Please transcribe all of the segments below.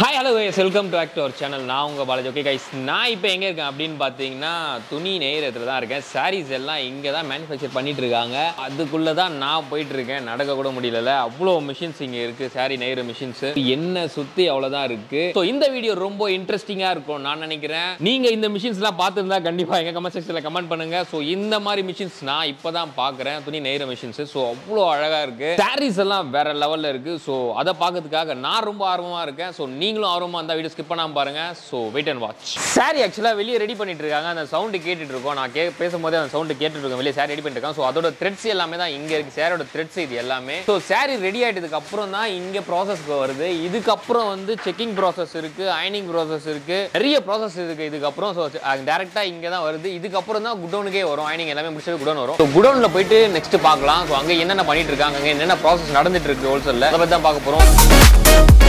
Hi hello guys welcome to act our channel நான் உங்கள் Balaji okay guys நான் இப்போ எங்கே இருக்கேன் அப்படின்னு பார்த்தீங்கன்னா துணி நெய்யறதுல தான் இருக்கேன் சாரீஸ் எல்லாம் இங்கே தான் மேனுஃபேக்சர் பண்ணிட்டு இருக்காங்க அதுக்குள்ளே தான் நான் போயிட்டு இருக்கேன் நடக்க கூட முடியல அவ்வளோ மிஷின்ஸ் இங்கே இருக்குது சாரி நெய்கிற மிஷின்ஸ் என்ன சுற்றி அவ்வளோதான் இருக்குது ஸோ இந்த வீடியோ ரொம்ப இன்ட்ரெஸ்டிங்காக இருக்கும் நான் நினைக்கிறேன் நீங்கள் இந்த மிஷின்ஸ்லாம் பார்த்துருந்தா கண்டிப்பாக எங்கள் கமெண்ட் செக்ஷனில் கமெண்ட் பண்ணுங்கள் ஸோ இந்த மாதிரி மிஷின்ஸ் நான் இப்போ தான் பார்க்குறேன் துணி நெய்கிற மிஷின்ஸ் ஸோ அவ்வளோ அழகாக இருக்குது சாரீஸ் எல்லாம் வேற லெவலில் இருக்குது ஸோ அதை பார்க்கறதுக்காக நான் ரொம்ப ஆர்வமாக இருக்கேன் ஸோ நீங்களும் ஆர்வமாக இருந்தால் வீடியோ ஸ்கிப் பண்ணாமல் பாருங்க so wait and watch sorry ஆக்சுவலாக வெளியே ரெடி பண்ணிட்டு இருக்காங்க அந்த சவுண்டு கேட்டுட்டு இருக்கோம் நான் கே பேசும்போதே அந்த சவுண்டு கேட்டுட்டு இருக்கோம் வெளியே சாரி ரெடி பண்ணிட்டு இருக்காங்க ஸோ அதோட த்ரெட்ஸ் எல்லாமே தான் இங்கே இருக்கு சாரியோட த்ரெட்ஸ் இது எல்லாமே ஸோ சாரி ரெடி ஆகிட்டதுக்கு அப்புறம் தான் இங்கே ப்ராசஸ்க்கு வருது இதுக்கப்புறம் வந்து செக்கிங் ப்ராசஸ் இருக்கு அயனிங் ப்ராசஸ் இருக்கு நிறைய ப்ராசஸ் இருக்கு இதுக்கப்புறம் ஸோ டேரெக்டாக இங்கே தான் வருது இதுக்கப்புறம் தான் குடோனுக்கே வரும் அயனிங் எல்லாமே முடிச்சது குடோன் வரும் ஸோ குடோனில் போயிட்டு நெக்ஸ்ட் பார்க்கலாம் ஸோ அங்கே என்னென்ன பண்ணிட்டு இருக்காங்க அங்கே என்னென்ன ப்ராசஸ் நடந்துட்டு இருக்கு ஹோல்சேலில் அதை பற்றி தான் பார்க்க போகிறோம்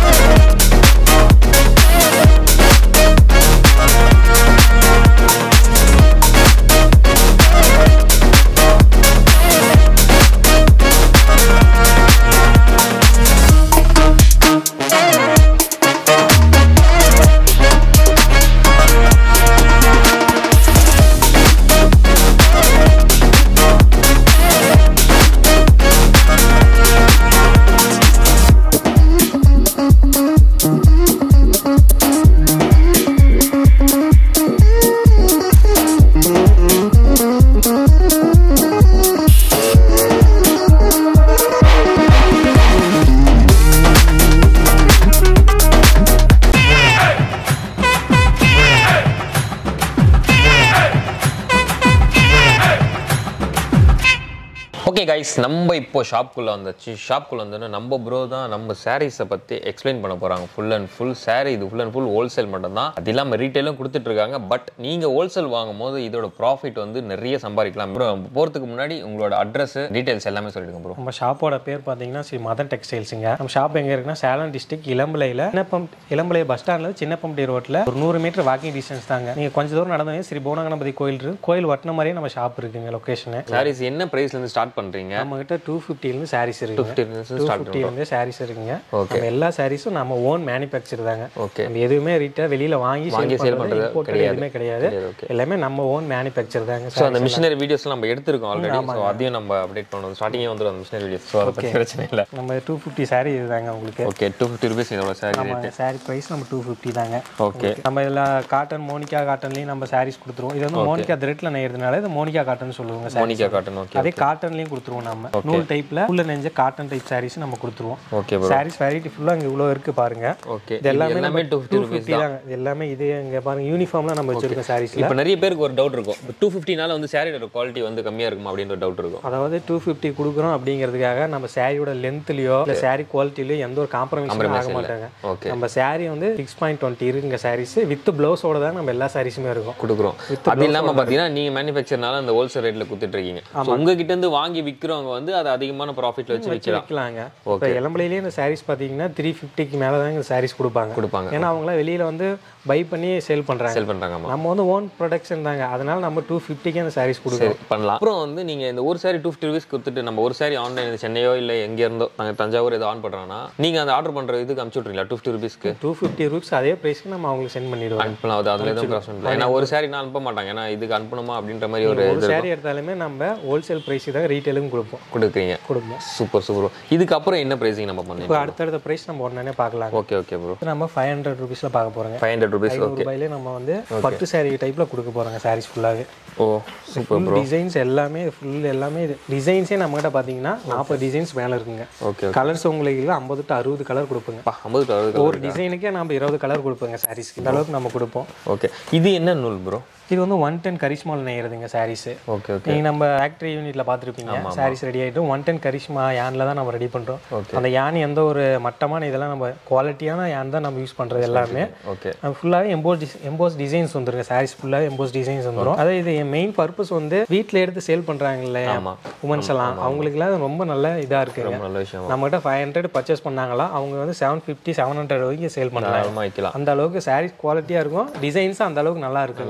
ஓகே கைஸ் நம்ம இப்போ ஷாப்குள்ளே வந்தாச்சு ஷாப்குள்ளே வந்தோன்னா நம்ம ப்ரோ தான் நம்ம சாரீஸை பற்றி எக்ஸ்பிளைன் பண்ண போகிறாங்க ஃபுல் அண்ட் ஃபுல் சாரீ இது ஃபுல் அண்ட் ஃபுல் ஹோல்சேல் மட்டும் தான் அது இல்லாமல் ரீட்டெயிலும் கொடுத்துட்ருக்காங்க பட் நீங்கள் ஹோல்சேல் வாங்கும் போது இதோட ப்ராஃபிட் வந்து நிறைய சம்பாதிக்கலாம் ப்ரோ போகிறதுக்கு முன்னாடி உங்களோட அட்ரஸ் டீட்டெயில்ஸ் எல்லாமே சொல்லிடுங்க ப்ரோ நம்ம ஷாப்போட பேர் பார்த்தீங்கன்னா ஸ்ரீ மதன் டெக்ஸ்டைல்ஸுங்க நம்ம ஷாப் எங்கே இருக்குன்னா சேலம் டிஸ்ட்ரிக்ட் இளம்பிளையில் சின்னப்பம் இளம்பிளை பஸ் ஸ்டாண்டில் சின்னப்பம்பட்டி ரோட்டில் ஒரு நூறு மீட்டர் வாக்கிங் டிஸ்டன்ஸ் தாங்க நீங்கள் கொஞ்சம் தூரம் நடந்தவங்க ஸ்ரீ புவனகணபதி கோயில் இருக்கு கோயில் வட்டின மாதிரியே நம்ம ஷாப் இருக்குங்க லொக்கேஷனு சாரீஸ் என்ன ப்ரைஸ்லேருந்து ஸ்டார்ட் பண்ணுறீங்க நம்ம கிட்ட டூ ஃபிஃப்டிலேருந்து சாரீஸ் இருக்குங்க ஃபிஃப்டி டூ ஸ்டார்ட் ஃபிஃப்டிலேருந்து சாரீஸ் இருக்குங்க Okay. நம்ம எல்லா சாரீஸும் நம்ம ஓன் மேனுஃபேக்சர் தாங்க ஓகே நம்ம எதுவுமே ரீட்டாக வெளியில் வாங்கி வாங்கி சேல் sale பண்ணுறது பண்றது இம்போர்ட் கிடையாது. எதுவுமே கிடையாது கிடையாது, okay. எல்லாமே நம்ம ஓன் மேனுஃபேக்சர் தாங்க ஸோ அந்த மிஷினரி வீடியோஸ்லாம் நம்ம எடுத்திருக்கோம் ஆல்ரெடி ஸோ அதையும் நம்ம அப்டேட் பண்ணுவோம் ஸ்டார்டிங்கே வந்துடும் அந்த மிஷினரி வீடியோஸ் ஸோ அதை பற்றி பிரச்சனை இல்லை நம்ம டூ ஃபிஃப்டி சாரீ இதுதாங்க உங்களுக்கு ஓகே டூ ஃபிஃப்டி ருபீஸ் இதோட சாரி நம்ம சாரீ ப்ரைஸ் நம்ம டூ ஃபிஃப்டி தாங்க ஓகே நம்ம இதில் காட்டன் மோனிகா காட்டன்லையும் நம்ம சாரீஸ் கொடுத்துருவோம் இது வந்து மோனிகா த்ரெட்ல நெய்யறதுனால இது மோனிகா காட்டன் சொல்லுவாங்க சார் மோனிகா காட்டன் ஓகே அதே காட்டன்லையும் கொடுத்துருவோம் நம்ம நூல் டைப்ல உள்ள நெஞ்ச காட்டன் டைப் சாரீஸ் நம்ம கொடுத்துருவோம் ஓகே ப்ரோ சாரீஸ் வெரைட்டி ஃபுல்லாக இங்கே இவ்வளோ இருக்கு பாருங்க ஓகே இது எல்லாமே எல்லாமே two fifty two rupees fifty தாங்க இது எல்லாமே இது இங்கே பாருங்க யூனிஃபார்ம்லாம் நம்ம வச்சிருக்கோம் சாரீஸ்ல இப்போ நிறைய பேருக்கு ஒரு டவுட் இருக்கும் டூ ஃபிஃப்டினால வந்து சாரியோட குவாலிட்டி வந்து கம்மியாக இருக்குமா அப்படின்ற ஒரு டவுட் இருக்கும் அதாவது டூ ஃபிஃப்டி கொடுக்குறோம் அப்படிங்கிறதுக்காக நம்ம சாரியோட லென்த்லயோ இல்லை சாரி குவாலிட்டிலையோ எந்த ஒரு காம்ப்ரமைஸும் ஆக மாட்டாங்க ஓகே நம்ம சாரி வந்து சிக்ஸ் பாயிண்ட் டுவெண்ட்டி இருக்குங்க சாரீஸ் வித் பிளவுஸோட தான் நம்ம எல்லா சாரீஸுமே இருக்கும் கொடுக்குறோம் அது இல்லாமல் பார்த்தீங்கன்னா நீங்கள் மேனுஃபேக்சர்னால அந்த ஹோல்சேல் ரேட்டில் கொடுத்துட்டு இருக்கீங்க ஸோ உங்ககிட்ட இருந்து வாங்கி விற்கிறவங்க வந்து அதை அதிகமான ப்ராஃபிட்ல வச்சு விற்கலாம் விற்கலாங்க இப்போ இளம்பிலையிலேயே இந்த சாரீஸ் பார்த்தீங்கன்னா த்ரீ ஃபிஃப்டிக்கு மேலே தான் இந்த சாரீஸ் கொடுப்பாங்க கொடுப்பாங்க ஏன்னா அவங்களாம் வெளியில் வந்து பை பண்ணி சேல் பண்ணுறாங்க சேல் பண்ணுறாங்கம்மா நம்ம வந்து ஓன் ப்ரொடக்ஷன் தாங்க அதனால நம்ம டூ ஃபிஃப்டிக்கு அந்த சாரீஸ் கொடுக்குறோம் சரி பண்ணலாம் அப்புறம் வந்து நீங்கள் இந்த ஒரு சாரி டூ ஃபிஃப்டி ருபீஸ் கொடுத்துட்டு நம்ம ஒரு சாரி ஆன்லைன் சென்னையோ இல்லை எங்கே இருந்தோ நாங்கள் தஞ்சாவூர் ஏதோ ஆன் பண்ணுறோன்னா நீங்கள் அந்த ஆர்டர் பண்ணுற இதுக்கு அனுப்பிச்சு விட்றீங்களா டூ ஃபிஃப்டி ருபீஸ்க்கு டூ ஃபிஃப்டி ரூப்ஸ் அதே ப்ரைஸ்க்கு நம்ம அவங்களுக்கு சென்ட் பண்ணிடுவோம் அனுப்பலாம் அது அதில் எதுவும் பிரச்சனை இல்லை ஏன்னா ஒரு சாரி நான் அனுப்ப மாட்டாங்க ஏன்னா இதுக்கு அனுப்பணுமா அப்படின்ற மாதிரி ஒரு ஒரு சாரீ எடுத்தாலுமே நம்ம ஹோல்சேல் ப்ரைஸ் தான் ரீட்டெயிலும் கொடுப்போம் கொடுக்குறீங்க கொடுப்போம் சூப்பர் சூப்பர் இதுக்கப்புறம் என்ன ப்ரைஸிங் நம்ம இப்போ பண்ணீங்க அடுத்தடுத்த ப்ரைஸ் நம்ம உடனே பார்க்கலாம் ஓகே ஓகே ப்ரோ இப்போ நம்ம ஃபைவ் ஹண்ட்ரட் ருபீஸில் பார்க்க போகிறோங்க ஃபைவ் ஹண்ட்ரட் ருபீஸ் ஐநூறு ரூபாயிலே நம்ம வந்து பட்டு சாரீ டைப்பில் கொடுக்க போகிறோங்க சாரீஸ் ஃபுல்லாகவே ஓ சூப்பர் ஃபுல் டிசைன்ஸ் எல்லாமே ஃபுல் எல்லாமே இது டிசைன்ஸே நம்மகிட்ட பார்த்தீங்கன்னா நாற்பது டிசைன்ஸ் மேலே இருக்குங்க ஓகே கலர்ஸ் உங்களுக்கு ஐம்பது டு அறுபது கலர் கொடுப்போங்க பா ஐம்பது டு அறுபது ஒரு டிசைனுக்கே நம்ம இருபது கலர் கொடுப்போங்க சாரீஸ்க்கு இந்த அளவுக்கு நம்ம கொடுப்போம் ஓகே இது என்ன நூல் ப்ரோ இது வந்து ஒன் டென் கரிஷ்மால் நெய்யறதுங்க சாரீஸ் ஓகே ஓகே நீங்கள் நம்ம ஃபேக்ட்ரி யூனிட்ல பார்த்துருப்பீங்க சாரீஸ் ரெடி ஆகிட்டு ஒன் டென் கரிஷ்மா யானில் தான் நம்ம ரெடி பண்ணுறோம் Okay. அந்த யான் எந்த ஒரு மட்டமான இதெல்லாம் நம்ம குவாலிட்டியான யான் தான் நம்ம யூஸ் பண்ணுறது எல்லாமே ஓகே ஃபுல்லாகவே எம்போஸ் டிஸ் எம்போஸ் டிசைன்ஸ் வந்துருங்க சாரீஸ் ஃபுல்லாக எம்போஸ் டிசைன்ஸ் வந்துடும் அதாவது இது என் மெயின் பர்பஸ் வந்து வீட்டில் எடுத்து சேல் பண்ணுறாங்க இல்லையா ஆமா. உமன்ஸ் எல்லாம் அவங்களுக்குலாம் ரொம்ப நல்ல இதாக இருக்குங்க ரொம்ப நல்ல விஷயம் நம்மகிட்ட ஃபைவ் ஹண்ட்ரட் பர்ச்சேஸ் பண்ணாங்களா அவங்க வந்து செவன் ஃபிஃப்டி செவன் ஹண்ட்ரட் வரைக்கும் சேல் பண்ணலாம் தாராளமாக வைக்கலாம் அந்த அளவுக்கு சாரீஸ் குவாலிட்டியாக இருக்கும் டிசைன்ஸும் அந்த அளவுக்கு நல்லா இருக்குங்க சாரீஸ்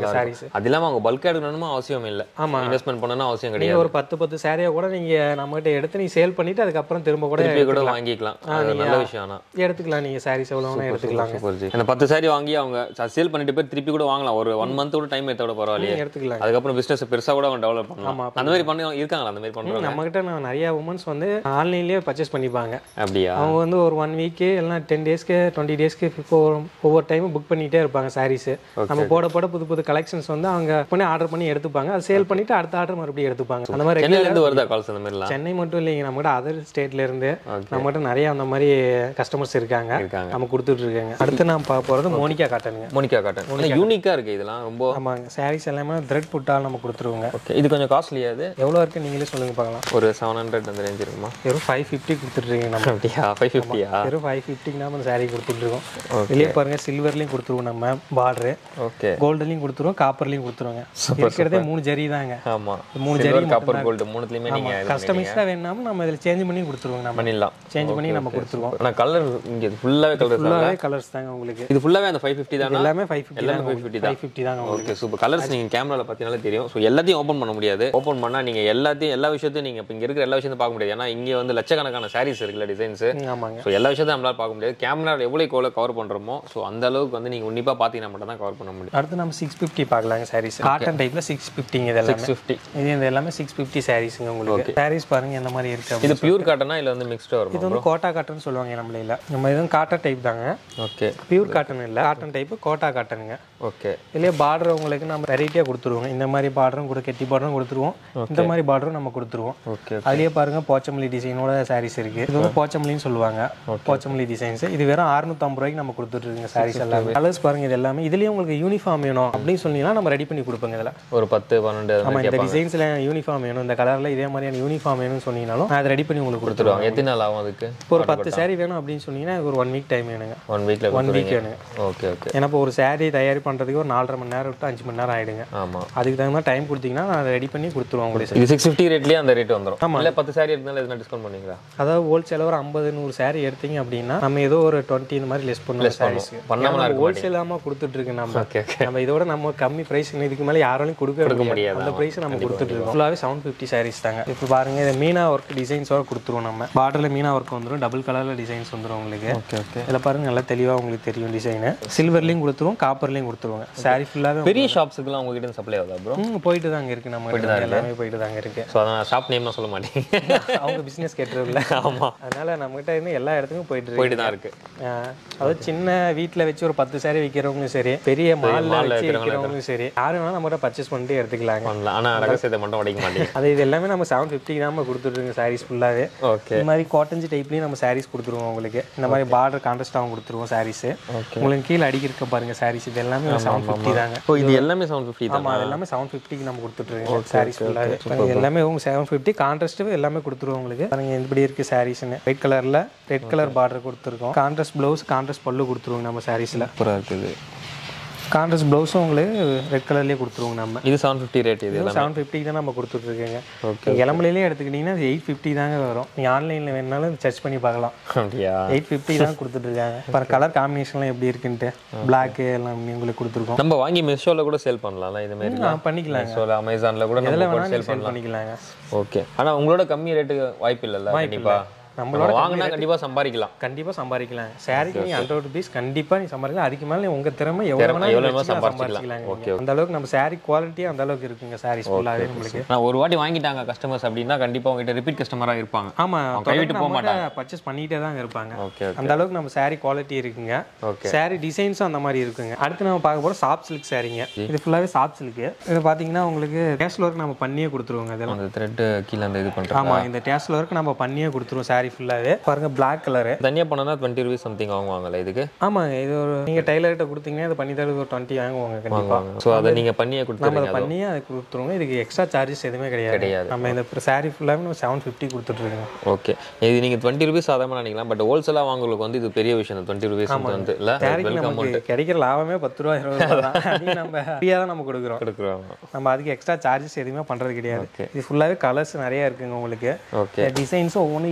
அது இல்லாம அவங்க பல்க் எடுக்கணும்னு அவசியம் இல்லை ஆமா. இன்வெஸ்ட்மெண்ட் பண்ணணும்னு அவசியம் நீங்க கிடையாது ஒரு பத்து பத்து சாரியை கூட நீங்க நம்மகிட்ட எடுத்து நீங்க சேல் பண்ணிட்டு அதுக்கப்புறம் திரும்ப கூட திருப்பி கூட வாங்கிக்கலாம் அது ஒரு நல்ல விஷயம் ஆனா எடுத்துக்கலாம் நீங்க சாரீஸ் எவ்வளோ வேணா எடுத்துக்கலாம் சூப்பர் ஜி அந்த பத்து சாரி வாங்கி அவங்க சேல் பண்ணிட்டு போய் திருப்பி கூட வாங்கலாம் ஒரு ஒன் மந்த் கூட டைம் எடுத்த கூட பரவாயில்லையே எடுத்துக்கலாம் அதுக்கப்புறம் பிசினஸ் பெருசா கூட அவங்க டெவலப் பண்ணலாம் அந்த மாதிரி பண்ணி இருக்காங்களா அந்த மாதிரி பண்றவங்க நம்ம கிட்ட நான் நிறைய உமன்ஸ் வந்து ஆன்லைன்லயே பர்ச்சேஸ் பண்ணிப்பாங்க அப்படியா அவங்க வந்து ஒரு ஒன் வீக்கு இல்லைனா டென் டேஸ்க்கு டுவெண்ட்டி டேஸ்க்கு ஒவ்வொரு ஒவ்வொரு டைமும் புக் பண்ணிட்டே இருப்பாங்க சாரீஸ் நம்ம போட போட புது புது கலெக்ஷன்ஸ் வந்து அவங்க பண்ணி ஆர்டர் பண்ணி எடுத்துப்பாங்க அது சேல் பண்ணிட்டு அடுத்த ஆர்டர் மறுபடியும் எடுத்துப்பாங்க அந்த மாதிரி சென்னையில இருந்து வருதா கால்ஸ் அந்த மாதிரிலாம் சென்னை மட்டும் இல்லைங்க நம்ம கிட்ட அதர் ஸ்டேட்ல இருந்து நம்மகிட்ட நிறைய அந்த மாதிரி கஸ்டமர்ஸ் இருக்காங்க இருக்காங்க நம்ம கொடுத்துட்டு இருக்காங்க அடுத்து நான் பார்க்க போறது மோனிகா காட்டனுங்க மோனிகா காட்டன் யூனிக்கா இருக்கு இதெல்லாம் ரொம்ப ஆமாங்க சாரீஸ் எல்லாமே த்ரெட் புட்டால் நம்ம கொடுத்துருவோங்க ஓகே இது கொஞ்சம் காஸ்ட்லியா இது எவ்வளோ இருக்கு நீங்களே சொல்லுங்க பார்க்கலாம் ஒரு செவன் ஹண்ட்ரட் அந்த ரேஞ்ச் இருக்குமா வெறும் ஃபைவ் ஃபிஃப்டி கொடுத்துட்ருக்கீங்க நம்ம அப்படியா ஃபைவ் ஃபிஃப்டியா வெறும் ஃபைவ் ஃபிஃப்டிக்கு நம்ம சாரீ கொடுத்துட்ருக்கோம் வெளியே பாருங்க சில்வர்லையும் கொடுத்துருவோம் நம்ம பார்டரு ஓகே கோல்டுலையும் கொடுத்துருவோம் காப்பர்லையும் கொடுத்துருவோங்க இருக்கிறதே மூணு ஜரி தாங்க ஆமா மூணு சில்வர் காப்பர் கோல்டு மூணுத்துலயுமே நீங்க இது கஸ்டமைஸ்டாக வேணாலும் நம்ம இதில் சேஞ்ச் பண்ணி கொடுத்துருவோம் நம்ம பண்ணிடலாம் சேஞ்ச் பண்ணி நம்ம கொடுத்துருவோம் ஆனா கலர் இங்க ஃபுல்லாவே கலர் ஃபுல்லாகவே கலர்ஸ் தாங்க உங்களுக்கு இது ஃபுல்லாவே அந்த ஃபைவ் ஃபிஃப்டி தானே எல்லாமே ஃபைவ் ஃபிஃப்டி எல்லாமே தாங்க 550 ஃபைவ் ஃபிஃப்டி தாங்க உங்களுக்கு ஓகே சூப்பர் கலர்ஸ் நீங்க கேமரால பார்த்தீங்கனாலே தெரியும் ஸோ எல்லாத்தையும் ஓப்பன் பண்ண முடியாது ஓப்பன் பண்ணா நீங்க எல்லாத்தையும் எல்லா விஷயத்தையும் நீங்க இப்போ இங்க இருக்கிற எல்லா விஷயத்தையும் பார்க்க முடியாது ஏன்னா இங்க வந்து லட்சக்கணக்கான சாரீஸ் இருக்குல்ல டிசைன்ஸ் ம், ஆமாங்க ஸோ எல்லா விஷயத்தையும் நம்மளால பார்க்க முடியாது கேமராவில் எவ்வளோ எவ்வளோ கவர் பண்றோமோ ஸோ அந்த அளவுக்கு வந்து நீங்க உன்னிப்பா பார்த்தீங்கன்னா மட்டும் தான் கவர் பண்ண முடியும் அடுத்து நம்ம சிக்ஸ் ஃபிஃப்டி பார்க்கலாங்க சாரீஸ் காட்டன் டைப்ல சிக்ஸ் ஃபிஃப்டிங்க இது எல்லாமே ஃபிஃப்டி இது இந்த எல்லாமே சிக்ஸ் ஃபிஃப்டி சாரீஸுங்க உங்களுக்கு சாரீஸ் பாருங்க எந்த மாதிரி இருக்கு அப்படின்னு. இது பியூர் காட்டனா இல்லை வந்து மிக்ஸ்டாக வருமா இது வந்து கோட்டா காட்டன் சொல்லுவாங்க நம்மள இல்ல நம்ம இது காட்டன் டைப் தாங்க ஓகே பியூர் காட்டன் இல்ல காட்டன் டைப் கோட்டா காட்டனுங்க ஓகே இதுலயே பார்டர் உங்களுக்கு நம்ம வெரைட்டியாக கொடுத்துருவோம் இந்த மாதிரி பார்டரும் கூட கெட்டி பார்டரும் கொடுத்துருவோம் இந்த மாதிரி பார்டரும் நம்ம கொடுத்துருவோம் ஓகே அதுலயே பாருங்க போச்சமல்லி டிசைனோட சாரீஸ் இருக்கு இது வந்து போச்சமல்லின்னு சொல்லுவாங்க போச்சமல்லி டிசைன்ஸ் இது வெறும் 650 ரூபாய்க்கு நம்ம கொடுத்துட்டு இருக்கோங்க சாரீஸ் எல்லாமே கலர்ஸ் பாருங்க இது எல்லாமே இதுலயே உங்களுக்கு யூனிஃபார்ம் வேணும் அப்படின்னு சொன்னீங்கன்னா நம்ம ரெடி பண்ணி கொடுப்போங்க இதுல ஒரு பத்து பன்னெண்டு அது ஆமா மாதிரி இந்த டிசைன்ஸ்ல யூனிஃபார்ம் வேணும் இந்த கலர்ல இதே மாதிரியான யூனிஃபார்ம் வேணும்னு சொன்னீங்கனாலும் நான் அதை ரெடி பண்ணி உங்களுக்கு கொடுத்துருவோம் கொடுத்துருவாங்க எத்தனை நாள் ஆகும் அதுக்கு இப்போ ஒரு பத்து saree வேணும் அப்படின்னு சொன்னீங்கன்னா ஒரு ஒன் வீக் டைம் வேணுங்க ஒன் வீக்ல ஒன் வீக் வேணுங்க ஓகே ஓகே ஏன்னா இப்போ ஒரு saree தயார் பண்றதுக்கு ஒரு நாலரை மணி நேரம் விட்டு அஞ்சு மணி நேரம் ஆயிடுங்க ஆமா அதுக்கு தகுந்த மாதிரி டைம் கொடுத்தீங்கன்னா நான் ரெடி பண்ணி கொடுத்துருவோம் உங்களுக்கு இது சிக்ஸ் ஃபிஃப்டி ரேட்லயே அந்த ரேட் வந்துரும் இல்ல பத்து சாரி இருந்தாலும் எதுனா டிஸ்கவுண்ட் பண்ணுவீங்களா அதாவது ஹோல்சேல ஒரு ஐம்பது நூறு saree எடுத்தீங்க அப்படின்னா நம்ம ஏதோ ஒரு டுவெண்ட்டி இந்த மாதிரி லெஸ் பண்ணுவோம் சாரீஸ்க்கு பண்ணாமலாம் இருக்க ஹோல்சேலாக கொடுத்துட்டு இருக்கு நம்ம ஓகே நம்ம இதோட நம்ம கம்மி பிரைஸ் இதுக்கு மேலே யாராலையும் கொடுக்க முடியாது அந்த பிரைஸ் நம்ம கொடுத்துட்டு இருக்கோம் ஃபுல்லாகவே செவன் ஃபிஃப்டி சாரீஸ் தாங்க இப்போ பாருங்க இது மீனா ஒர்க் டிசைன்ஸோட கொடுத்துருவோம் நம்ம பார்டரில் மீனா ஒர்க் வந்துடும் டபுள் கலரில் டிசைன்ஸ் வந்துடும் உங்களுக்கு ஓகே ஓகே இதில் பாருங்க நல்லா தெளிவாக உங்களுக்கு தெரியும் டிசைனு சில்வர்லையும் கொடுத்துருவோம் காப்பர்லையும் கொடுத்துருவோங்க சாரீ ஃபுல்லாகவே பெரிய ஷாப்ஸுக்குலாம் உங்ககிட்ட சப்ளை ஆகுதா ப்ரோ ம் போயிட்டு தாங்க இருக்கு நம்ம கிட்ட எல்லாமே போயிட்டு தாங்க இருக்கு ஸோ அதான் ஷாப் நேம்லாம் சொல்ல மாட்டீங்க அவங்க பிஸ்னஸ் கேட்டுருல ஆமா அதனால நம்ம கிட்ட இருந்து எல்லா இடத்துக்கும் போயிட்டு இருக்கு போயிட்டு தான் இருக்கு ஆஹ் அதாவது சின்ன வீட்ல வச்சு ஒரு பத்து saree விற்கிறவங்களும் சரி பெரிய மால்ல வச்சு விற்கிறவங்களும் சரி யாரு வேணாலும் நம்ம பர்ச்சேஸ் பண்ணிட்டு எடுத்துக்கலாங்க பண்ணலாம் ஆனா ரகசியத்தை மட்டும் உடைக்க மாட்டீங்க அது இது எல்லாமே நம்ம செவன் ஃபிஃப்டிக்கு தான் நம்ம கொடுத்துருங்க சாரீஸ் ஃபுல்லாகவே ஓகே இந்த மாதிரி காட்டன்ஜி டைப்லேயும் நம்ம சாரீஸ் கொடுத்துருவோம் உங்களுக்கு இந்த மாதிரி பார்டர் கான்ட்ராஸ்டாகவும் கொடுத்துருவோம் சாரீஸ் உங்களுக்கு கீழே அடிக்கிருக்க பாருங்க சாரீஸ் இது எல்லாமே செவன் ஃபிஃப்டி தாங்க ஓ இது எல்லாமே செவன் ஃபிஃப்டி தான் ஆமா அது எல்லாமே செவன் ஃபிஃப்டிக்கு நம்ம கொடுத்துட்ருக்கோம் சாரீஸ் ஃபுல்லாகவே இது எல்லாமே உங்க செவன் ஃபிஃப்டி கான்ட்ராஸ்ட்டு எல்லாமே கொடுத்துருவோம் உங்களுக்கு பாருங்க எப்படி இருக்கு சாரீஸ்னு ஒயிட் கலர்ல ரெட் கலர் பார்டர் கொடுத்துருக்கோம் கான்ட்ராஸ்ட் ப்ளவுஸ் கான்ட்ராஸ்ட் பல்லு கொடுத்துருவோம் நம்ம சாரீஸ்ல சூப்பராக இருக்குது கான்ட்ராஸ்ட் ப்ளவுஸும் உங்களுக்கு ரெட் கலர்லேயே கொடுத்துருவோங்க நம்ம இது செவன் ஃபிஃப்டி ரேட் இது செவன் ஃபிஃப்டிக்கு தான் நம்ம கொடுத்துட்ருக்கேங்க நீங்கள் இளம்பலையிலே எடுத்துக்கிட்டிங்கன்னா எயிட் ஃபிஃப்டி தாங்க வரும் நீங்கள் ஆன்லைனில் வேணுனாலும் சர்ச் பண்ணி பார்க்கலாம் அப்படியா எயிட் ஃபிஃப்டி தான் கொடுத்துட்ருக்காங்க அப்புறம் கலர் காம்பினேஷன்லாம் எப்படி இருக்குன்ட்டு பிளாக்கு எல்லாம் உங்களுக்கு கொடுத்துருக்கோம் நம்ம வாங்கி மெஷோல கூட சேல் பண்ணலாம்ல இது மாதிரி நான் பண்ணிக்கலாங்க மெஷோல அமேசான்ல கூட எதில் நம்ம வேணாலும் சேல் சேல் பண்ணிக்கலாங்க ஓகே ஆனா உங்களோட கம்மி ரேட்டுக்கு வாய்ப்பு இல்லைல்ல கண்டிப்பா நம்மளோட நம்ம வாங்கினா கண்டிப்பா சம்பாதிக்கலாம் கண்டிப்பாக சம்பariக்கலாம் சாரிக்கு நீங்கள் ஹண்ட்ரட் ருபீஸ் கண்டிப்பாக நீ சம்பாதிக்கலாம் அதுக்கு மேலே உங்கள் திறமை எவ்வளோ திறமை வேணாலும் எவ்வளவு வேணா வச்சுக்கலாம், சம்பாதிச்சுக்கலாம். சம்பாதிச்சுக்கலாங்க நீங்க. அந்த அளவுக்கு நம்ம சாரி குவாலிட்டி அந்த அளவுக்கு இருக்குங்க சாரீஸ் ஃபுல்லாகவே நம்மளுக்கு நான் ஒரு வாட்டி வாங்கிட்டாங்க கஸ்டமர்ஸ் அப்படின்னா கண்டிப்பா உங்ககிட்ட ரிப்பீட் கஸ்டமரா இருப்பாங்க ஆமாம் கைவிட்டு போக பர்ச்சேஸ் பண்ணிகிட்டே தான் இருப்பாங்க ஓகே அந்த அளவுக்கு நம்ம saree குவாலிட்டி இருக்குங்க Okay. saree டிசைன்ஸும் அந்த மாதிரி இருக்குங்க அடுத்து நம்ம பார்க்க போகிறோம் சாஃப்ட் சில்க் சாரீங்க இது ஃபுல்லாகவே சாஃப்ட் சில்க்கு இது பார்த்தீங்கன்னா உங்களுக்கு டேஸ்ல ஒர்க் நம்ம பண்ணியே கொடுத்துருவோங்க இதெல்லாம் அந்த த்ரெட் கீழே அந்த இது பண்றேன் ஆமா இந்த டேஸ்ல ஒர்க் நம்ம பண்ணியே கொடுத்துருவோம் saree ஃபுல்லாகவே பாருங்க Black கலரு தனியா பண்ணனா டுவெண்ட்டி ருபீஸ் சம்திங் வாங்குவாங்கல்ல இதுக்கு ஆமாங்க இது ஒரு நீங்க டைலர்கிட்ட கொடுத்தீங்கன்னா இது பண்ணி தரது ஒரு டுவெண்ட்டி வாங்குவாங்க கண்டிப்பா ஸோ அதை நீங்க பண்ணியே நம்ம கொடுத்துருங்க அதை பண்ணியே அதை கொடுத்துருவோம் இதுக்கு எக்ஸ்ட்ரா சார்ஜஸ் எதுவுமே கிடையாது கிடையாது. நம்ம இந்த saree ஃபுல்லாகவே நம்ம செவன் ஃபிஃப்டி கொடுத்துட்ருக்கோம் ஓகே இது நீங்க டுவெண்ட்டி ருபீஸ் சாதாரணமாக நினைக்கலாம் பட் ஹோல்சேலா வாங்குறதுக்கு வந்து இது பெரிய விஷயம் டுவெண்ட்டி ருபீஸ் வந்து இல்ல சாரிக்கு வெல்கம் நமக்கு கிடைக்கிற லாபமே பத்து ரூபா இருபது ரூபா தான் அதையும் நம்ம ஃப்ரீயாக தான் நம்ம கொடுக்குறோம் கொடுக்குறாங்க நம்ம அதுக்கு எக்ஸ்ட்ரா சார்ஜஸ் எதுவுமே பண்ணுறது கிடையாது இது ஃபுல்லாகவே கலர்ஸ் நிறைய இருக்குங்க உங்களுக்கு ஓகே டிசைன்ஸும் ஒவ்வொன்றும் யூனிக்காக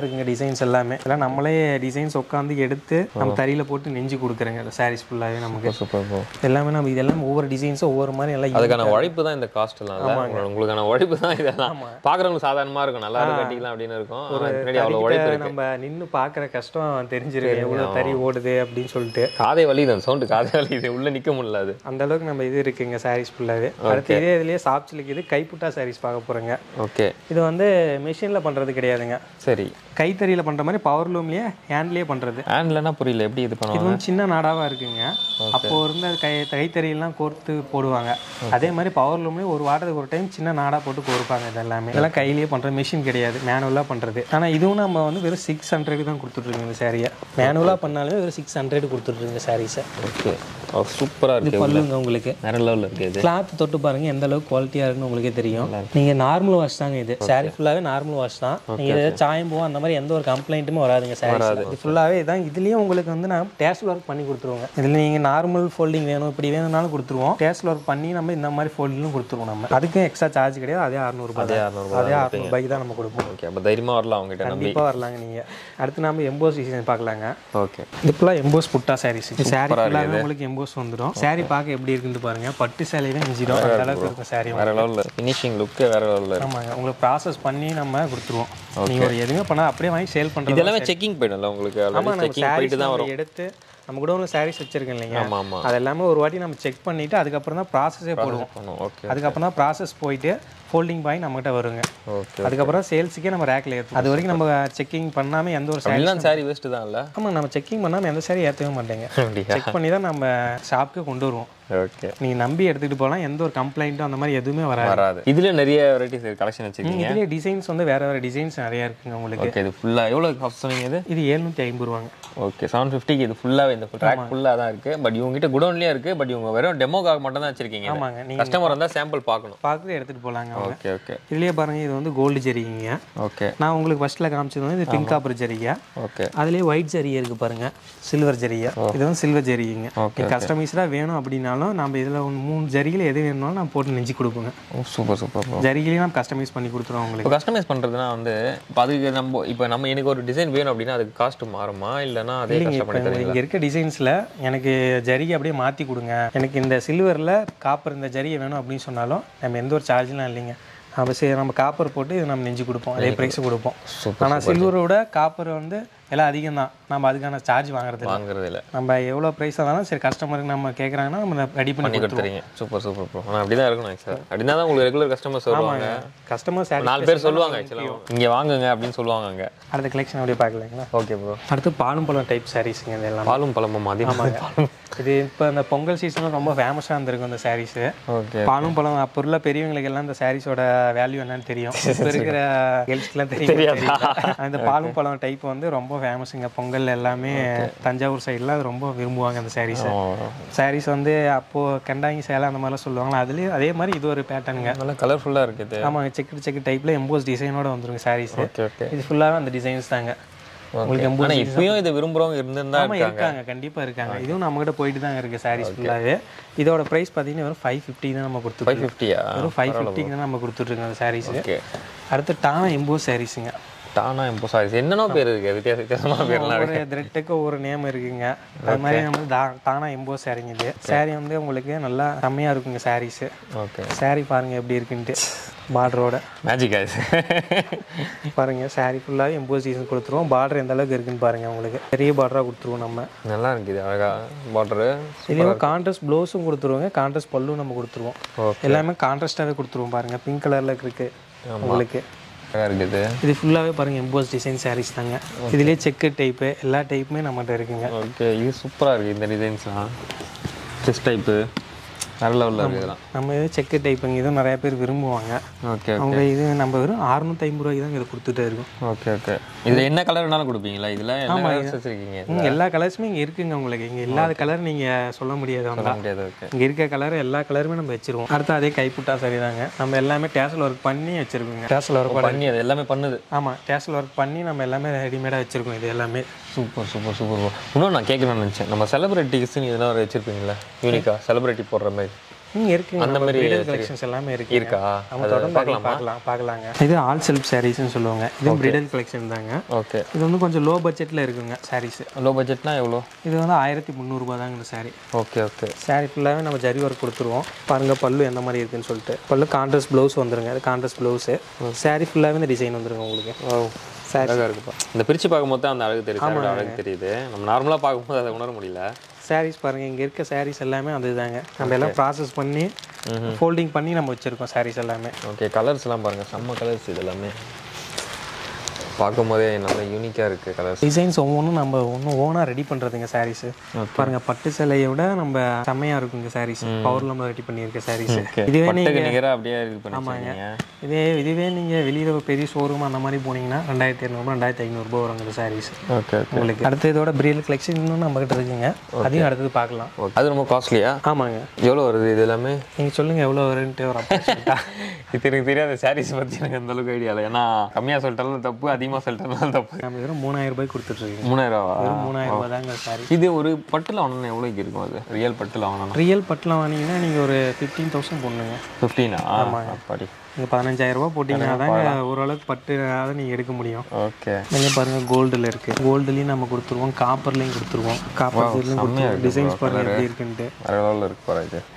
இருக்குங்க டிசைன்ஸ் எல்லாமே இதெல்லாம் நம்மளே டிசைன்ஸ் உட்காந்து எடுத்து நம்ம தறியில் போட்டு நெஞ்சு கொடுக்குறேங்க இந்த சாரீஸ் ஃபுல்லாகவே நமக்கு சூப்பர் ப்ரோ எல்லாமே நம்ம இதெல்லாம் ஒவ்வொரு டிசைன்ஸும் ஒவ்வொரு மாதிரி எல்லாம் அதுக்கான உழைப்பு தான் இந்த காஸ்ட் எல்லாம் இல்ல? உங்களோட- உங்களுக்கான உழைப்பு தான் இதெல்லாம் பாக்குறவங்களுக்கு சாதாரணமா இருக்கும் நல்லா இருக்கு கட்டிக்கலாம் அப்படின்னு இருக்கும் ஆனா பின்னாடி அவ்வளவு உழைப்பு இருக்கு நம்ம நின்று பார்க்குற கஷ்டம் தெரிஞ்சிருக்கு எவ்வளோ தறி ஓடுது அப்படின்னு சொல்லிட்டு காதை வலி தான் சவுண்டு காதை வலி இது உள்ள நிக்க முடியல அது அந்த அளவுக்கு நம்ம இது இருக்குங்க சாரீஸ் ஃபுல்லாகவே அடுத்து இதே இதுலேயே சாஃப்ட் சில்க் இது கைப்புட்டா சாரீஸ் பார்க்க போகிறோங்க ஓகே இது வந்து மிஷினில் பண்ணுறது கிடையாதுங்க சரி கைத்தறியில் பண்ணுற மாதிரி பவர் லூம்லேயே ஹேண்ட்லேயே பண்ணுறது ஹேண்ட்லனா புரியல எப்படி இது இது பண்ணுவாங்க வந்து சின்ன நாடாவாக இருக்குங்க அப்போ இருந்த கை கைத்தறியெல்லாம் கோர்த்து போடுவாங்க அதே மாதிரி பவர் லூம்லேயே ஒரு வாரத்துக்கு ஒரு டைம் சின்ன நாடா போட்டு கோர்ப்பாங்க இது எல்லாமே இதெல்லாம் கையிலேயே பண்ணுற மிஷின் கிடையாது மேனுவலாக பண்ணுறது ஆனால் இதுவும் நம்ம வந்து வெறும் சிக்ஸ் ஹண்ட்ரட் தான் கொடுத்துட்ருக்கோங்க இந்த சாரியை மேனுவலாக பண்ணாலுமே வெறும் சிக்ஸ் ஹண்ட்ரட் கொடுத்துட்ருங்க சாரீஸை ஓகே சூப்பரா இருக்கு பல்லுங்க உங்களுக்கு வேற லெவல்ல இருக்கு இது கிளாத் தொட்டு பாருங்க எந்த அளவுக்கு குவாலிட்டியாக இருக்குன்னு உங்களுக்கே தெரியும் நீங்க நார்மல் வாஷ் தாங்க இது சாரி ஃபுல்லாவே நார்மல் வாஷ் தான் நீங்க இதை சாயம் போவோம் அந்த மாதிரி எந்த ஒரு கம்ப்ளைண்ட்டுமே வராதுங்க சாரி இது ஃபுல்லாவே இதான் இதுலயும் உங்களுக்கு வந்து நான் டேஸ்ட் ஒர்க் பண்ணி கொடுத்துருவோங்க இதுல நீங்க நார்மல் ஃபோல்டிங் வேணும் இப்படி வேணும்னாலும் கொடுத்துருவோம் டேஸ்ட் ஒர்க் பண்ணி நம்ம இந்த மாதிரி ஃபோல்டிங்கும் கொடுத்துருவோம் நம்ம அதுக்கும் எக்ஸ்ட்ரா சார்ஜ் கிடையாது அதே அறுநூறுபா அதே 600 அதே அறுநூறுபாய்க்கு தான் நம்ம கொடுப்போம் ஓகே அப்ப தைரியமா வரலாம் அவங்க கிட்ட நம்பி கண்டிப்பா வரலாங்க நீங்க அடுத்து நம்ம எம்போஸ் டிசைன் பார்க்கலாங்க ஓகே இது ஃபுல்லாக எம்போஸ் புட்டா சாரீஸ் சாரி ஃபுல்லாகவே உங்களுக்கு எம்போஸ் வந்துடும் சாரி பார்க்க எப்படி இருக்குன்னு பாருங்க பட்டு சேலையவே மிஞ்சிடும் அந்த அளவுக்கு இருக்கும் சாரி வேற லெவல்ல ஃபினிஷிங் லுக் வேற லெவல்ல ஆமாங்க உங்களுக்கு ப்ராசஸ் பண்ணி நம்ம கொடுத்துருவோம் நீங்கள் ஒரு எதுவுமே பண்ணால் அப்படியே வாங்கி சேல் பண்ணுறது இதெல்லாமே செக்கிங் போயிடும்ல உங்களுக்கு ஆமாம் ஆல்ரெடி நம்ம செக்கிங் போயிட்டு தான் சாரீஸ் எடுத்து நம்ம கூட ஒன்று சாரீஸ் வச்சிருக்கோம் இல்லைங்க ஆமா ஆமா அது எல்லாமே ஒரு வாட்டி நம்ம செக் பண்ணிவிட்டு அதுக்கப்புறம் தான் ப்ராசஸே போடுவோம் பண்ணும் ஓகே அதுக்கப்புறம் தான் ப்ராசஸ் போயிட்டு ஃபோல்டிங் பாய் நம்மகிட்ட வருங்க ஓகே அதுக்கப்புறம் சேல்ஸுக்கே நம்ம ரேக்கில் ஏற்றும் அது வரைக்கும் நம்ம செக்கிங் பண்ணாமல் எந்த ஒரு சாரி எல்லாம் சாரி வேஸ்ட் தான் இல்ல ஆமாம் நம்ம செக்கிங் பண்ணாமல் எந்த சாரி ஏற்றவே மாட்டேங்க அப்படியா செக் பண்ணி தான் நம்ம ஷாப்புக்கு கொண்டு வருவோம் ஓகே நீங்கள் நம்பி எடுத்துகிட்டு போகலாம் எந்த ஒரு கம்ப்ளைண்ட்டும் அந்த மாதிரி எதுவுமே வராது வராது இதுல நிறைய வெரைட்டிஸ் கலெக்ஷன் வச்சிருக்கீங்க இதுலேயே டிசைன்ஸ் வந்து வேறு வேறு டிசைன்ஸ் நிறையா இருக்குங்க உங்களுக்கு ஓகே இது ஃபுல்லா எவ்வளவு காஸ்ட் சொன்னீங்க இது இது ஏழ்நூற்றி ஐம்பது ரூபாங்க ஓகே செவன் ஃபிஃப்டிக்கு இது ஃபுல்லாவே இந்த ட்ராக் ஃபுல்லா தான் இருக்கு பட் இவங்க கிட்ட குடோன்லயே இருக்கு பட் இவங்க வெறும் டெமோக்காக மட்டும் தான் வச்சிருக்கீங்க ஆமாங்க நீங்கள் கஸ்டமர் வந்தா சாம்பிள் பார்க்கணும் பார்த்து எடுத்துகிட்டு போகலாங்க அவங்க ஓகே ஓகே இதுலேயே பாருங்க இது வந்து கோல்டு ஜரிங்க ஓகே நான் உங்களுக்கு ஃபர்ஸ்ட்டில் காமிச்சது வந்து இது பிங்க் காப்பர் ஜரிகா ஓகே அதுலேயே ஒயிட் ஜரிகை இருக்குது பாருங்க சில்வர் ஜரிகா இது வந்து சில்வர் ஜரிகைங்க Okay, கஸ்டமைஸ்டாக வேணும் அப்படின்னாலும் நம்ம இதில் ஒன்று மூணு ஜரிகையில் எது வேணும்னாலும் நான் போட்டு நெஞ்சு கொடுப்போங்க ஓ சூப்பர் சூப்பர் ஜரிகையிலையும் நம்ம கஸ்டமைஸ் பண்ணி கொடுத்துருவோம் உங்களுக்கு இப்போ கஸ்டமைஸ் பண்றதுனா வந்து இப்போ அதுக்கு நம்ம இப்போ நம்ம எனக்கு ஒரு டிசைன் வேணும் அப்படின்னா அதுக்கு காஸ்ட் மாறுமா இல்லைன்னா அதே கஷ்டம் பண்ணி தரீங்களா இங்கே இருக்க டிசைன்ஸில் எனக்கு ஜரிகை அப்படியே மாற்றி கொடுங்க எனக்கு இந்த சில்வரில் காப்பர் இந்த ஜரிகை வேணும் அப்படின்னு சொன்னாலும் நம்ம எந்த ஒரு சார்ஜ்லாம் இல்லைங்க நம்ம சரி நம்ம காப்பர் போட்டு இது நம்ம நெஞ்சு கொடுப்போம் அதே ப்ரைஸ் கொடுப்போம் சூப்பர் ஆனால் சில்வரோட காப்பர் வந்து எல்லாம் அதிகம் தான் நம்ம அதுக்கான சார்ஜ் வாங்குறது இல்ல. வாங்குறது இல்லை நம்ம எவ்வளோ ப்ரைஸ் இருந்தாலும் சரி கஸ்டமருக்கு நம்ம கேட்குறாங்கன்னா நம்ம ரெடி பண்ணி பண்ணி கொடுத்துறீங்க சூப்பர் சூப்பர் ப்ரோ ஆனால் அப்படி தான் இருக்கணும் சார் அப்படின்னா தான் உங்களுக்கு ரெகுலர் கஸ்டமர்ஸ் வருவாங்க கஸ்டமர் நாலு பேர் சொல்லுவாங்க ஆக்சுவலாக இங்கே வாங்குங்க அப்படின்னு சொல்லுவாங்க அங்கே அடுத்த கலெக்ஷன் அப்படியே பார்க்கலாங்களா ஓகே ப்ரோ அடுத்து பாலும் பழம் டைப் சாரீஸுங்க இது எல்லாம் பாலும் பழமும் அதிகமாக இது இப்போ இந்த பொங்கல் சீசனில் ரொம்ப ஃபேமஸாக இருந்திருக்கும் இந்த சாரீஸு ஓகே பாலும் பழம் அப்போ உள்ள பெரியவங்களுக்கு எல்லாம் இந்த சாரீஸோட வேல்யூ என்னன்னு தெரியும் இப்போ இருக்கிற கேர்ள்ஸ்க்குலாம் தெரியும் அந்த பாலும் பழம் டைப் வந்து ரொம்ப ஃபேமஸுங்க பொங்கல் எல்லாமே தஞ்சாவூர் சைடில் அது ரொம்ப விரும்புவாங்க அந்த சாரீஸை சாரீஸ் வந்து அப்போது கண்டாங்கி சேலை அந்த மாதிரிலாம் சொல்லுவாங்களா அதுலேயும் அதே மாதிரி இது ஒரு பேட்டர்னுங்க நல்லா கலர்ஃபுல்லாக இருக்குது ஆமாங்க செக்கு செக்கு டைப்பில் எம்போஸ் டிசைனோட வந்துருங்க சாரீஸ் ஓகே ஓகே இது ஃபுல்லாகவே அந்த டிசைன்ஸ் தாங்க உங்களுக்கு எம்போஸ் ஆனால் இப்பயும் இதை விரும்புகிறவங்க இருந்திருந்தா ஆமாம் இருக்காங்க கண்டிப்பாக இருக்காங்க இதுவும் நம்மகிட்ட போயிட்டு தான் இருக்குது சாரீஸ் ஃபுல்லாகவே இதோட ப்ரைஸ் பார்த்தீங்கன்னா வெறும் ஃபைவ் ஃபிஃப்டி தான் நம்ம ஃபைவ் கொடுத்துருக்கோம் ஃபிஃப்டியா வெறும் ஃபைவ் ஃபிஃப்டிக்கு தான் நம்ம கொடுத்துட்ருக்கோம் அந்த சாரீஸ் ஓகே அடுத்து டானா எம்போஸ் சாரீஸுங்க டானா இப்போ சாரி என்னென்ன பேர் இருக்கு வித்தியாச வித்தியாசமான பேர்லாம் ஒவ்வொரு த்ரெட்டுக்கு ஒவ்வொரு நேம் இருக்குங்க அது மாதிரி நம்ம தா- தானா எம்போஸ் சாரீங்க இது சாரீ வந்து உங்களுக்கு நல்லா செம்மையாக இருக்குங்க சாரீஸு ஓகே சாரீ பாருங்க எப்படி இருக்குன்ட்டு பார்டரோட மேஜிக் ஆயிடுச்சு பாருங்க சாரீ ஃபுல்லாகவே எம்போஸ் டிசைன் கொடுத்துருவோம் பார்டர் எந்த அளவுக்கு இருக்குன்னு பாருங்க உங்களுக்கு பெரிய பார்டராக கொடுத்துருவோம் நம்ம நல்லா இருக்குது அழகா பார்டரு இதுலேயும் கான்ட்ராஸ்ட் ப்ளவுஸும் கொடுத்துருவோங்க கான்ட்ராஸ்ட் பல்லும் நம்ம கொடுத்துருவோம் ஓகே எல்லாமே கான்ட்ராஸ்டாகவே கொடுத்துருவோம் பாருங்க பிங்க் கலரில் இருக்கு உங்களுக்கு அழகா இருக்குது இது ஃபுல்லாகவே பாருங்க எம்போஸ் டிசைன் சாரீஸ் தாங்க இதுலேயே செக்கு டைப்பு எல்லா டைப்புமே நம்மகிட்ட இருக்குங்க ஓகே இது சூப்பராக இருக்குது இந்த டிசைன்ஸ்லாம் செஸ் டைப்பு வேற லெவலில் இருக்குது இதெல்லாம் நம்ம இது செக்கு டைப்புங்க இதுவும் நிறைய பேர் விரும்புவாங்க ஓகே அவங்க இது நம்ம வெறும் அறுநூத்தி ஐம்பது ரூபாய்க்கு தான் இதை கொடுத்துட்டே இருக்கோம் ஓகே ஓகே இதில் என்ன கலர் வேணாலும் கொடுப்பீங்களா இதில் என்ன கலர்ஸ் வச்சுருக்கீங்க ம், எல்லா கலர்ஸுமே இங்கே இருக்குங்க உங்களுக்கு இங்கே இல்லாத கலர் நீங்கள் சொல்ல முடியாது சொல்ல வந்தால் முடியாது ஓகே இங்கே இருக்க கலர் எல்லா கலருமே நம்ம வச்சிருவோம் அடுத்து அதே கைப்புட்டா சரி தாங்க நம்ம எல்லாமே டேசல் ஒர்க் பண்ணி வச்சிருக்கோங்க டேசல் ஒர்க் பண்ணி அது எல்லாமே பண்ணுது ஆமாம் டேசல் ஒர்க் பண்ணி நம்ம எல்லாமே ரெடிமேடாக வச்சிருக்கோம் இது எல்லாமே சூப்பர் சூப்பர் சூப்பர் இன்னும் நான் கேட்கணும்னு நினச்சேன் நம்ம செலிபிரிட்டிஸ்னு இதெல்லாம் வச்சிருப்பீங்களா யூனிக்கா செலிபிரிட்டி போடுற மாதிரி ம் இருக்குங்க அந்த அந்த மாதிரி மாதிரி கலெக்ஷன்ஸ் எல்லாமே இருக்கு இருக்கா நம்ம அது தொடர்ந்து அதையும் பார்க்கலாமா பார்க்கலாம் பார்க்கலாங்க இது ஆல் செல்ஃப் சாரீஸ்னு சொல்லுவாங்க இது பிரிடல் கலெக்ஷன் தாங்க ஓகே இது வந்து கொஞ்சம் லோ பட்ஜெட்டில் இருக்குங்க சாரீஸ் லோ பட்ஜெட்னா எவ்வளோ இது வந்து ஆயிரத்தி முந்நூறுபா தாங்க இந்த சாரீ ஓகே ஓகே சாரீ ஃபுல்லாகவே நம்ம ஜரி ஒர்க் கொடுத்துருவோம் பாருங்க பல்லு எந்த மாதிரி இருக்குன்னு சொல்லிட்டு பல்லு கான்ட்ரஸ்ட் ப்ளவுஸ் வந்துருங்க இது கான்ட்ரஸ்ட் ப்ளவுஸு சாரீ ஃபுல்லாகவே இந்த டிசைன் வந்துருங்க உங்களுக்கு சாரி அழகாக இருக்குப்பா இந்த பிரித்து பார்க்கும்போது தான் அந்த அழகு தெரியுது அதோட அழகு தெரியுது நம்ம நார்மலாக பார்க்கும்போது அதை உணர முடியல சாரீஸ் பாருங்கள் இங்கே இருக்க சாரீஸ் எல்லாமே அது தாங்க நம்ம எல்லாம் ப்ராசஸ் பண்ணி ஃபோல்டிங் பண்ணி நம்ம வச்சுருக்கோம் சாரீஸ் எல்லாமே ஓகே கலர்ஸ்லாம் பாருங்கள் செம்ம கலர்ஸ் இது எல்லாமே பார்க்கும் போதே நல்ல யூனிக்காக இருக்குது கலர்ஸ் டிசைன்ஸ் ஒவ்வொன்றும் நம்ம ஒன்றும் ஓனாக ரெடி பண்ணுறதுங்க சாரீஸு பாருங்க பட்டு சேலையை விட நம்ம செம்மையாக இருக்குங்க சாரீஸ் பவர் நம்ம ரெடி பண்ணியிருக்க சாரீஸ் இதுவே பட்டுக்கு நிகராக அப்படியே இது பண்ணிருக்கீங்க இதே இதுவே நீங்கள் வெளியில் பெரிய ஷோரூம் அந்த மாதிரி போனீங்கன்னா ரெண்டாயிரத்தி இரநூறுபா ரெண்டாயிரத்தி ஐநூறுரூபா வருங்க இந்த சாரீஸ் ஓகே உங்களுக்கு அடுத்து இதோட பிரியல் கலெக்ஷன் இன்னும் நம்மகிட்ட இருக்குங்க அதையும் அடுத்தது பார்க்கலாம் ஓகே அது ரொம்ப காஸ்ட்லியா ஆமாங்க எவ்வளோ வருது இது எல்லாமே நீங்கள் சொல்லுங்கள் எவ்வளோ வருன்ட்டு ஒரு approximate-ஆ. இது எனக்கு தெரியாத சாரீஸ் பற்றி எனக்கு அந்த அளவுக்கு ஐடியா இல்லை ஏன்னா கம்மியாக சொல்லிட்டாலும் தப்பு அதிகமாக சொல்லிட்டாலும் தப்பு நம்ம வெறும் மூணாயிரம் ரூபாய் கொடுத்துட்ருக்கீங்க மூணாயிரம் ரூபா வெறும் மூணாயிரம் ரூபாய் தாங்க சாரி இது ஒரு பட்டில் வாங்கணும் எவ்வளோக்கு இருக்கும் அது ரியல் பட்டில் வாங்கணும் ரியல் பட்டில் வாங்கினீங்கன்னா நீங்கள் ஒரு ஃபிஃப்டீன் தௌசண்ட் போடணுங்க ஃபிஃப்டீனா அப்பாடி நீங்கள் பதினஞ்சாயிரம் ரூபாய் போட்டிங்கன்னா தாங்க ஓரளவுக்கு பட்டு அதை நீங்கள் எடுக்க முடியும் ஓகே நீங்கள் பாருங்கள் கோல்டில் இருக்குது கோல்டுலேயும் நம்ம கொடுத்துருவோம் காப்பர்லேயும் கொடுத்துருவோம் காப்பர் கொடுத்துருவோம் டிசைன்ஸ் பாருங்கள் எப்படி இருக்குன்ட்டு வேறு லெவலில் இருக்கு போகிற இது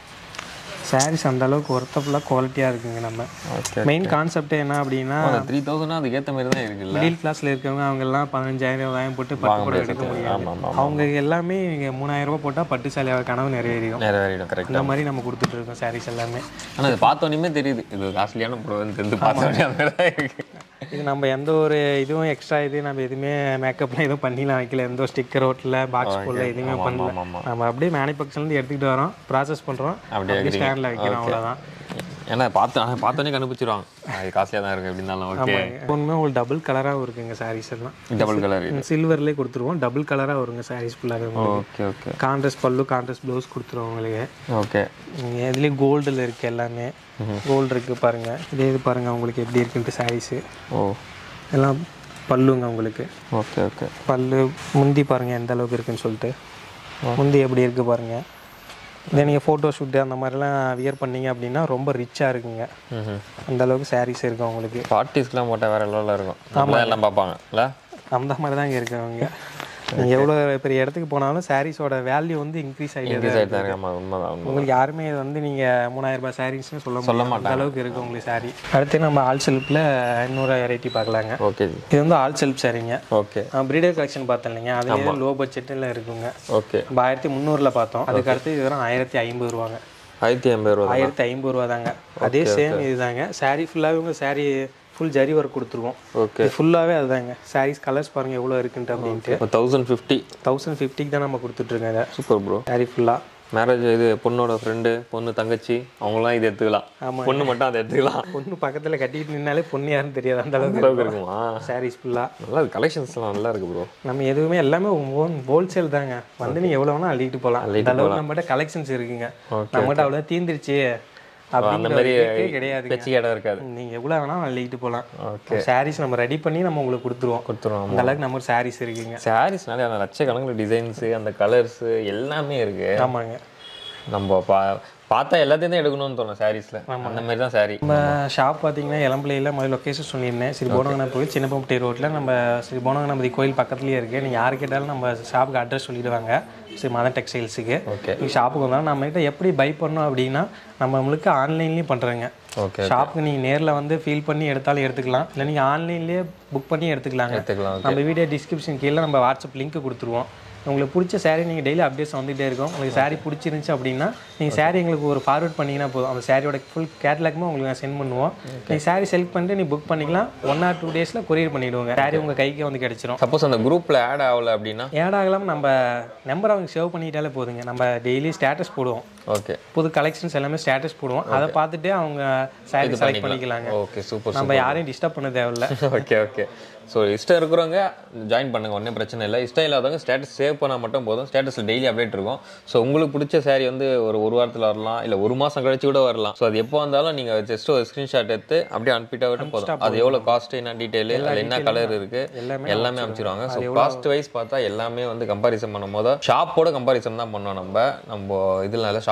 சாரீஸ் அந்த அளவுக்கு ஒர்த்தபுல்லாக குவாலிட்டியாக இருக்குங்க நம்ம ஓகே மெயின் கான்செப்ட் என்ன அப்படின்னா அந்த த்ரீ தௌசண்ட்னா அதுக்கேற்ற மாதிரி தான் இருக்குல்ல மிடில் கிளாஸில் இருக்கவங்க அவங்க எல்லாம் பதினஞ்சாயிரம் இருபதாயிரம் போட்டு பட்டு கூட எடுக்க முடியாது ஆமாம் ஆமாம் அவங்க எல்லாமே இங்கே மூணாயிரம் ரூபாய் போட்டால் பட்டு சேலையோட கனவு நிறைவேறிடும் நிறைவேறிடும் கரெக்ட் இந்த மாதிரி நம்ம கொடுத்துட்டு இருக்கோம் சாரீஸ் எல்லாமே ஆனால் இது பார்த்தோன்னே தெரியுது இது காஸ்ட்லியான புடவைன்னு தெரிஞ்சு பார்த்தோன்னே அந்த மாதிரி தான் இருக்கு இது நம்ம எந்த ஒரு இதுவும் எக்ஸ்ட்ரா இது நம்ம எதுவுமே மேக்கப்லாம் எதுவும் பண்ணிலாம் வைக்கல எந்த ஒரு ஸ்டிக்கர் ஓட்டல பாக்ஸ் போடல எதுவுமே பண்ணல ஆமாம் ஆமாம் நம்ம அப்படியே மேனுஃபேக்சர்லேருந்து எடுத்துக்கிட்டு வரோம் ப்ராசஸ் பண்ணுறோம் அப்படியே அப்படியே ஸ்டாண்டில் வைக்கிறோம் அவ்வளோதான் ஏன்னா பார்த்து ஆனால் பார்த்தோன்னே கண்டுபிடிச்சிருவாங்க அது காஸ்ட்லியாக தான் இருக்குது எப்படின்னாலும் ஓகே ஒன்றுமே உங்களுக்கு டபுள் கலராக இருக்குங்க சாரீஸ் எல்லாம் டபுள் கலர் இது சில்வர்லேயே கொடுத்துருவோம் டபுள் கலராக வருங்க சாரீஸ் ஃபுல்லாகவே ஓகே ஓகே கான்ட்ரஸ்ட் பல்லு கான்ட்ரஸ்ட் ப்ளவுஸ் கொடுத்துருவோம் உங்களுக்கு ஓகே நீங்கள் இதுலேயும் கோல்டில் இருக்குது எல்லாமே கோல்டு இருக்குது பாருங்கள் இதே இது பாருங்கள் உங்களுக்கு எப்படி இருக்குன்ட்டு சாரீஸு ஓ எல்லாம் பல்லுங்க உங்களுக்கு ஓகே ஓகே பல்லு முந்தி பாருங்கள் எந்த அளவுக்கு இருக்குன்னு சொல்லிட்டு முந்தி எப்படி இருக்குது பாருங்கள் இதே நீங்கள் ஃபோட்டோ ஷூட்டு அந்த மாதிரிலாம் வியர் பண்ணீங்க அப்படின்னா ரொம்ப ரிச்சாக இருக்குங்க ம் அந்த அளவுக்கு சாரீஸ் இருக்கு உங்களுக்கு பார்ட்டிஸ்க்குலாம் போட்டால் வேறு லெவலில் இருக்கும் நம்மள எல்லாம் பார்ப்பாங்க இல்லை அந்த மாதிரி தான் இங்கே இருக்கவங்க நீங்கள் எவ்வளோ பெரிய இடத்துக்கு போனாலும் சாரீஸோட வேல்யூ வந்து இன்க்ரீஸ் ஆகிடுது இன்க்ரீஸ் ஆகிட்டு தான் இருக்கு ஆமாம் உண்மைதான் உண்மை உங்களுக்கு யாருமே இது வந்து நீங்கள் மூணாயிரம் ரூபாய் சாரீஸ்னு சொல்ல சொல்ல முடியாது அந்த அளவுக்கு இருக்குது உங்களுக்கு சாரீ அடுத்து நம்ம ஆல் செல்ஃபில் இன்னொரு வெரைட்டி பார்க்கலாங்க ஓகே ஜி இது வந்து ஆல் செல்ஃப் சாரீங்க ஓகே பிரீடர் கலெக்ஷன் பார்த்தோம் இல்லைங்க அதுலேயே லோ பட்ஜெட்டில் இருக்குங்க ஓகே நம்ம ஆயிரத்தி முந்நூறில் பார்த்தோம் அதுக்கு அடுத்து இது வெறும் ஆயிரத்தி ஐம்பது ரூபாங்க ஆயிரத்தி ஐம்பது ரூபா தான் ஆயிரத்தி ஐம்பது ரூபா தாங்க அதே சேம் இதுதாங்க சாரீ ஃபுல்லாகவே உங்கள் சாரீ ஃபுல் ஜரி ஒர்க் கொடுத்துருவோம் ஓகே இது ஃபுல்லாகவே அதுதாங்க சாரீஸ் கலர்ஸ் பாருங்கள் எவ்வளோ இருக்குன்ட்டு அப்படின்ட்டு தௌசண்ட் ஃபிஃப்டி தௌசண்ட் ஃபிஃப்டிக்கு தான் நம்ம கொடுத்துட்ருக்கோம் இதை சூப்பர் ப்ரோ சாரீ ஃபுல்லாக மேரேஜ் இது பொண்ணோட ஃப்ரெண்டு பொண்ணு தங்கச்சி அவங்களாம் இது எடுத்துக்கலாம் பொண்ணு மட்டும் அதை எடுத்துக்கலாம் பொண்ணு பக்கத்தில் கட்டிட்டு நின்னாலே பொண்ணு யாருன்னு தெரியாது அந்த அளவுக்கு அளவுக்கு இருக்குமா சாரீஸ் ஃபுல்லாக நல்லா இருக்கு கலெக்ஷன்ஸ்லாம் நல்லா இருக்கு ப்ரோ நம்ம எதுவுமே எல்லாமே ஓன் ஹோல்சேல் தாங்க வந்து நீங்கள் எவ்வளோ வேணால் அள்ளிட்டு போகலாம் அந்த அளவுக்கு நம்மகிட்ட கலெக்ஷன்ஸ் இருக்குங்க நம்மகிட்ட அவ்வளோ தீந்துருச்சு அந்த மாதிரி அப்படிங்கிற கிடையாது பேச்சு இடம் இருக்காது நீங்கள் எவ்வளோ வேணால் அள்ளிட்டு போகலாம் ஓகே சாரீஸ் நம்ம ரெடி பண்ணி நம்ம உங்களுக்கு கொடுத்துருவோம் கொடுத்துருவோம் அந்த அளவுக்கு நம்ம சாரீஸ் இருக்குங்க சாரீஸ்னாலே அந்த லட்சக்கணக்கில் டிசைன்ஸு அந்த கலர்ஸு எல்லாமே இருக்கு ஆமாங்க நம்ம பா பார்த்தா எல்லாத்தையும் தான் எடுக்கணும்னு தோணும் சாரீஸில் அந்த மாதிரி தான் சாரீ நம்ம ஷாப் பார்த்தீங்கன்னா இளம்பிள்ளையில் முதல்ல லொக்கேஷன் சொல்லியிருந்தேன் ஸ்ரீ போனகணபதி சின்னப்பம்பட்டி ரோட்டில் நம்ம ஸ்ரீ போனகணபதி கோயில் பக்கத்துலேயே இருக்குது நீங்கள் யார் கேட்டாலும் நம்ம ஷாப்புக்கு அட்ரஸ் சொல்லிடுவாங்க ஸ்ரீ மதன் டெக்ஸ்டைல்ஸுக்கு ஓகே நீங்கள் ஷாப்புக்கு வந்தாலும் நம்மகிட்ட எப்படி பை பண்ணோம் அப்படின்னா நம்ம நம்மளுக்கு ஆன்லைன்லேயும் பண்ணுறேங்க ஓகே ஷாப்புக்கு நீங்கள் நேரில் வந்து ஃபீல் பண்ணி எடுத்தாலும் எடுத்துக்கலாம் இல்லை நீங்கள் ஆன்லைன்லேயே புக் பண்ணி எடுத்துக்கலாங்க எடுத்துக்கலாம் நம்ம வீடியோ டிஸ்கிரிப்ஷன் கீழே நம்ம வாட்ஸ்அப் லிங்க் கொடுத்துருவோம் உங்களுக்கு பிடிச்ச saree நீங்கள் டெய்லி அப்டேட்ஸ் வந்துகிட்டே இருக்கும் உங்களுக்கு saree பிடிச்சிருந்துச்சு அப்படின்னா நீங்கள் saree எங்களுக்கு ஒரு ஃபார்வர்ட் பண்ணிங்கன்னா போதும் அந்த சாரியோட ஃபுல் கேட்லாக்குமே உங்களுக்கு நான் சென்ட் பண்ணுவோம் நீங்கள் saree செலக்ட் பண்ணிட்டு நீ புக் பண்ணிக்கலாம் ஒன் ஆர் டூ டேஸில் கொரியர் பண்ணிவிடுவோங்க saree உங்கள் கைக்கு வந்து கிடச்சிரும் சப்போஸ் அந்த குரூப்பில் ஆட் ஆகல அப்படின்னா ஏட் ஆகலாம் நம்ம நம்பர் அவங்க சேவ் பண்ணிக்கிட்டாலே போதுங்க நம்ம டெய்லி ஸ்டேட்டஸ் போடுவோம் ஓகே புது கலெக்ஷன்ஸ் எல்லாமே ஸ்டேட்டஸ் போடுவோம் அதை பார்த்துட்டு அவங்க saree செலக்ட் பண்ணிக்கலாங்க ஓகே சூப்பர் நம்ம யாரையும் டிஸ்டர்ப் பண்ண தேவையில்ல ஓகே ஓகே ஸோ இஷ்டம் இருக்கிறவங்க ஜாயின் பண்ணுங்க ஒன்றும் பிரச்சனை இல்லை இஷ்டம் இல்லாதவங்க ஸ்டேட்டஸ் சேவ் பண்ணால் மட்டும் போதும் ஸ்டேட்டஸில் டெய்லி அப்டேட் இருக்கும் ஸோ உங்களுக்கு பிடிச்ச saree வந்து ஒரு ஒரு வாரத்தில் வரலாம் இல்லை ஒரு மாதம் கழிச்சு கூட வரலாம் ஸோ அது எப்போ வந்தாலும் நீங்கள் ஜஸ்ட் ஒரு ஸ்க்ரீன்ஷாட் எடுத்து அப்படியே அனுப்பிட்டா விட்டு போதும் அது எவ்வளோ காஸ்ட் என்ன டீட்டெயில் அதில் என்ன கலர் இருக்கு எல்லாமே எல்லாமே அனுப்பிச்சிருவாங்க ஸோ காஸ்ட் வைஸ் பார்த்தா எல்லாமே வந்து கம்பாரிசன் பண்ணும் போது ஷாப்போட கம்பாரிசன் தான் பண்ணோம் நம்ம நம்ம இதில் ஷாப்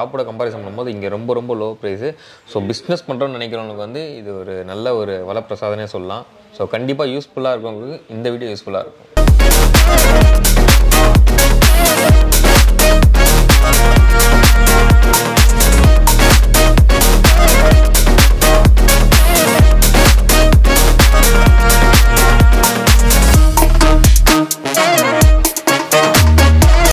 ஷாப்போட கம்பேரிசன் பண்ணும்போது இங்கே ரொம்ப ரொம்ப லோ ப்ரைஸு ஸோ பிஸ்னஸ் பண்ணுறோன்னு நினைக்கிறவங்களுக்கு வந்து இது ஒரு நல்ல ஒரு வளப்பிரசாதனே சொல்லலாம் ஸோ கண்டிப்பாக யூஸ்ஃபுல்லாக இருக்கவங்களுக்கு இந்த வீடியோ யூஸ்ஃபுல்லாக இருக்கும்